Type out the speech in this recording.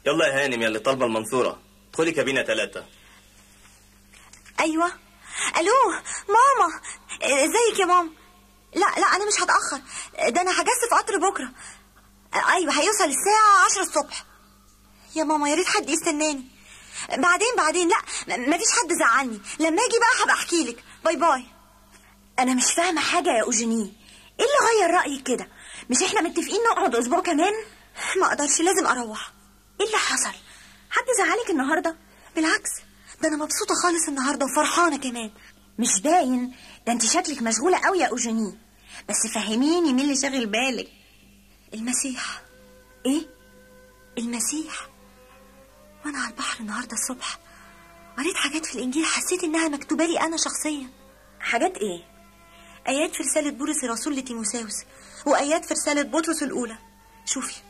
يلا يا هانم يا اللي طالبه المنصوره ادخلي كابينه ثلاثة ايوه الو ماما ازيك يا ماما لا لا انا مش هتاخر ده انا حجزت في قطر بكره ايوه هيوصل الساعه عشرة الصبح يا ماما يا ريت حد يستناني بعدين بعدين لا م- مفيش حد زعلني لما اجي بقى هبقى احكي لك باي باي انا مش فاهمه حاجه يا اوجيني ايه اللي غير رايك كده مش احنا متفقين نقعد اسبوع كمان ما اقدرش لازم اروح ايه اللي حصل حد زعلك النهارده بالعكس ده انا مبسوطه خالص النهارده وفرحانه كمان مش باين ده انت شكلك مشغوله قوي يا اوجيني بس فهميني مين اللي شاغل بالك المسيح ايه المسيح وانا على البحر النهارده الصبح قريت حاجات في الانجيل حسيت انها مكتوبه لي انا شخصيا حاجات ايه ايات في رساله بولس الرسول لتيموساوس وايات في رساله بطرس الاولى شوفي